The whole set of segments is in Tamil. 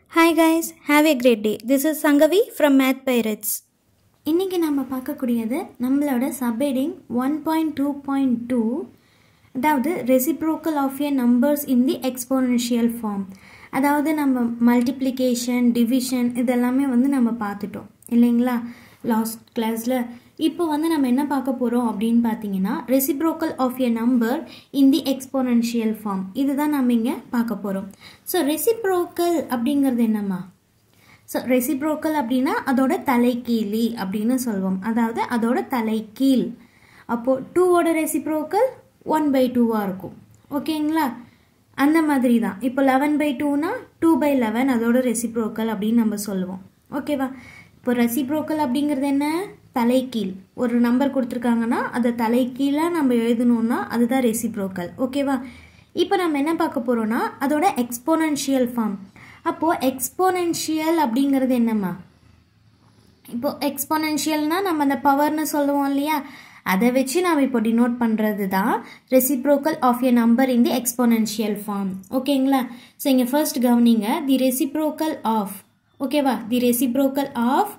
Hi guys, have a great day. This is Sangavi from Math Pirates. இன்றைக்கி நம்ம பார்க்கக்கூடியது நம்மளோட subheading one point two point two அதாவது reciprocal of a numbers in the exponential form அதாவது நம்ம மல்டிப்ளிகேஷன் டிவிஷன் இதெல்லாமே வந்து நம்ம பார்த்துட்டோம் இல்லைங்களா லாஸ்ட் கிளாஸில் இப்போ வந்து நம்ம என்ன பார்க்க போகிறோம் அப்படின்னு பார்த்தீங்கன்னா reciprocal of a number in the exponential form இதுதான் நம்ம இங்கே பார்க்க போகிறோம் ஸோ ரெசிப்ரோக்கல் அப்படிங்கிறது என்னம்மா ஸோ ரெசிப்ரோக்கல் அப்படின்னா அதோட தலைக்கீழி அப்படின்னு சொல்லுவோம் அதாவது அதோட தலைக்கீழ் அப்போது டூவோட ரெசிப்ரோக்கல் ஒன் பை டூவாக இருக்கும் ஓகேங்களா அந்த மாதிரி தான் இப்போ லெவன் பை டூனா டூ பை லெவன் அதோட ரெசிப்ரோக்கல் அப்படின்னு நம்ம சொல்லுவோம் ஓகேவா இப்போ ரெசிப்ரோக்கல் அப்படிங்கிறது என்ன தலைக்கீழ் ஒரு நம்பர் கொடுத்துருக்காங்கன்னா அதை தலைக்கீழாக நம்ம எழுதணும்னா அதுதான் ரெசிப்ரோக்கல் ஓகேவா இப்போ நம்ம என்ன பார்க்க போகிறோம்னா அதோட எக்ஸ்போனன்ஷியல் ஃபார்ம் அப்போது எக்ஸ்போனென்ஷியல் அப்படிங்கிறது என்னம்மா இப்போ எக்ஸ்போனென்ஷியல்னால் நம்ம அந்த பவர்னு சொல்லுவோம் இல்லையா அதை வச்சு நாம் இப்போ டினோட் பண்ணுறது தான் reciprocal of a number in the exponential form ஓகேங்களா ஸோ இங்கே ஃபர்ஸ்ட் கவனிங்க தி ரெசிப்ரோக்கல் ஆஃப் ஓகேவா the reciprocal of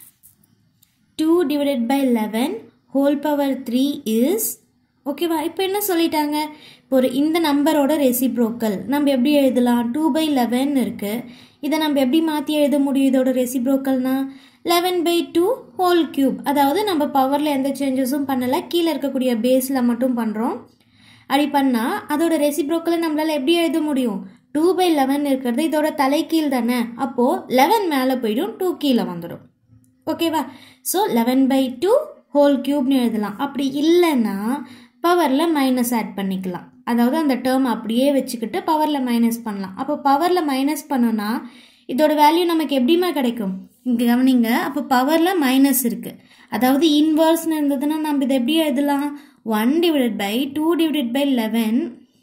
two divided by eleven whole power three is ஓகேவா இப்போ என்ன சொல்லிட்டாங்க இப்போ ஒரு இந்த நம்பரோட ரெசிப்ரோக்கல் நம்ம எப்படி எழுதலாம் டூ பை லெவன் இருக்குது இதை நம்ம எப்படி மாற்றி எழுத முடியும் இதோட ரெசிப்ரோக்கல்னா eleven by two whole cube அதாவது நம்ம பவரில் எந்த சேஞ்சஸும் பண்ணலை கீழே இருக்கக்கூடிய பேஸில் மட்டும் பண்ணுறோம் அப்படி பண்ணால் அதோட ரெசிப்ரோக்கலை நம்மளால் எப்படி எழுத முடியும் டூ பை லெவன் இருக்கிறது இதோட தலைக்கீழ் தானே அப்போது லெவன் மேலே போயிடும் டூ கீழே வந்துடும் ஓகேவா so eleven by two whole க்யூப்னு எழுதலாம் அப்படி இல்லைன்னா பவரில் மைனஸ் ஆட் பண்ணிக்கலாம் அதாவது அந்த டேர்ம் அப்படியே வச்சுக்கிட்டு பவரில் மைனஸ் பண்ணலாம் அப்போ பவரில் மைனஸ் பண்ணோன்னா இதோட வேல்யூ நமக்கு எப்படிமா கிடைக்கும் இங்கே கவனிங்க அப்போ பவரில் மைனஸ் இருக்குது அதாவது இன்வர்ஸ்னு இருந்ததுன்னா நம்ம இதை எப்படி எழுதலாம் one divided by two divided by eleven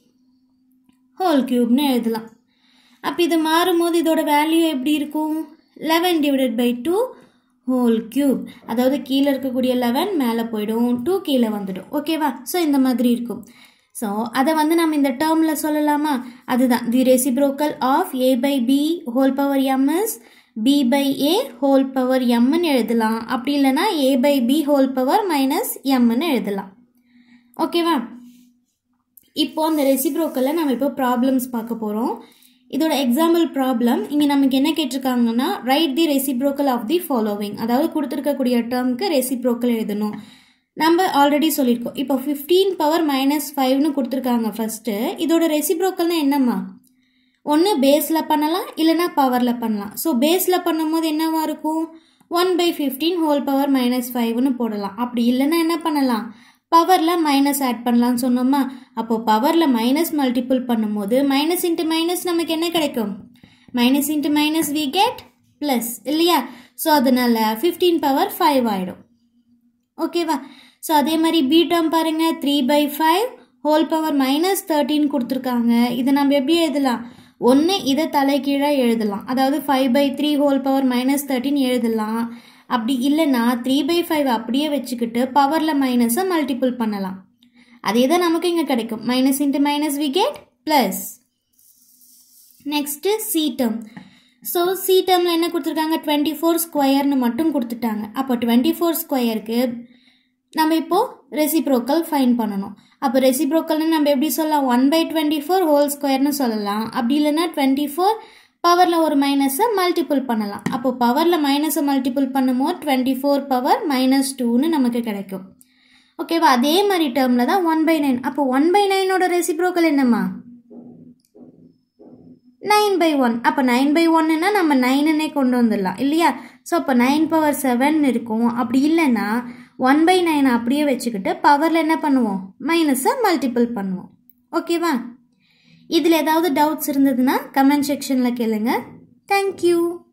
whole க்யூப்னு எழுதலாம் அப்போ இது மாறும்போது இதோட வேல்யூ எப்படி இருக்கும் eleven divided by two whole cube அதாவது கீழே இருக்கக்கூடிய லெவன் மேலே போயிடும் டூ கீழே வந்துடும் ஓகேவா ஸோ இந்த மாதிரி இருக்கும் ஸோ அதை வந்து நம்ம இந்த டேர்மில் சொல்லலாமா அதுதான் the reciprocal of a by b whole power m is b by a whole power எம்னு எழுதலாம் அப்படி இல்லைனா a by b whole power minus எம்னு எழுதலாம் ஓகேவா இப்போ அந்த ரெசிப்ரோக்கலில் நம்ம இப்போ ப்ராப்ளம்ஸ் பார்க்க போகிறோம் இதோட எக்ஸாம்பிள் ப்ராப்ளம் இங்கே நமக்கு என்ன கேட்டிருக்காங்கன்னா right the reciprocal of the following அதாவது கொடுத்துருக்கக்கூடிய டேர்முக்கு ரெசிப்ரோக்கல் எழுதணும் நம்ம ஆல்ரெடி சொல்லியிருக்கோம் இப்போ ஃபிஃப்டீன் பவர் மைனஸ் ஃபைவ்னு கொடுத்துருக்காங்க ஃபஸ்ட்டு இதோட ரெசிப்ரோக்கல்னால் என்னம்மா ஒன்று பேஸில் பண்ணலாம் இல்லைனா பவரில் பண்ணலாம் ஸோ பேஸில் பண்ணும்போது என்னவா இருக்கும் one by fifteen whole power minus ஃபைவ்னு போடலாம் அப்படி இல்லைன்னா என்ன பண்ணலாம் பவரில் மைனஸ் ஆட் பண்ணலாம்னு சொன்னோமா அப்போது பவரில் மைனஸ் மல்டிபிள் பண்ணும்போது மைனஸ் இன்ட்டு மைனஸ் நமக்கு என்ன கிடைக்கும் minus into minus we get plus இல்லையா ஸோ அதனால் ஃபிஃப்டீன் பவர் ஃபைவ் ஆகிடும் ஓகேவா ஸோ அதே மாதிரி பி டேர்ம் பாருங்கள் three by five whole power minus thirteen கொடுத்துருக்காங்க இதை நம்ம எப்படி எழுதலாம் ஒன்று இதை தலைகீழாக எழுதலாம் அதாவது five by three whole power minus thirteen எழுதலாம் அப்படி இல்லைன்னா த்ரீ பை ஃபைவ் அப்படியே வச்சுக்கிட்டு பவரில் மைனஸை மல்டிபிள் பண்ணலாம் அதே தான் நமக்கு இங்கே கிடைக்கும் minus into minus we get plus next c term so c டேர்மில் என்ன கொடுத்துருக்காங்க டுவெண்ட்டி ஃபோர் ஸ்கொயர்னு மட்டும் கொடுத்துட்டாங்க அப்போ டுவெண்ட்டி ஃபோர் ஸ்கொயருக்கு நம்ம இப்போது ரெசிப்ரோக்கல் ஃபைன் பண்ணணும் அப்போ ரெசிப்ரோக்கல்னு நம்ம எப்படி சொல்லலாம் one by twenty four whole ஸ்கொயர்னு சொல்லலாம் அப்படி இல்லைன்னா டுவெண்ட்டி ஃபோர் பவரில் ஒரு மைனஸை மல்டிபிள் பண்ணலாம் அப்போ பவரில் மைனஸை மல்டிபிள் பண்ணும்போது டுவெண்ட்டி ஃபோர் பவர் மைனஸ் டூன்னு நமக்கு கிடைக்கும் ஓகேவா அதே மாதிரி டேர்மில் தான் ஒன் பை நைன் அப்போ ஒன் பை நைனோட ரெசிப்ரோக்கல் என்னம்மா நைன் பை ஒன் அப்போ நைன் பை ஒன்னுனா நம்ம நைனுன்னே கொண்டு வந்துடலாம் இல்லையா ஸோ அப்போ நைன் பவர் செவன் இருக்கும் அப்படி இல்லைன்னா ஒன் பை நைன் அப்படியே வச்சுக்கிட்டு பவரில் என்ன பண்ணுவோம் மைனஸை மல்டிபிள் பண்ணுவோம் ஓகேவா இதில் ஏதாவது டவுட்ஸ் இருந்ததுன்னா கமெண்ட் செக்ஷனில் கேளுங்க தேங்க்யூ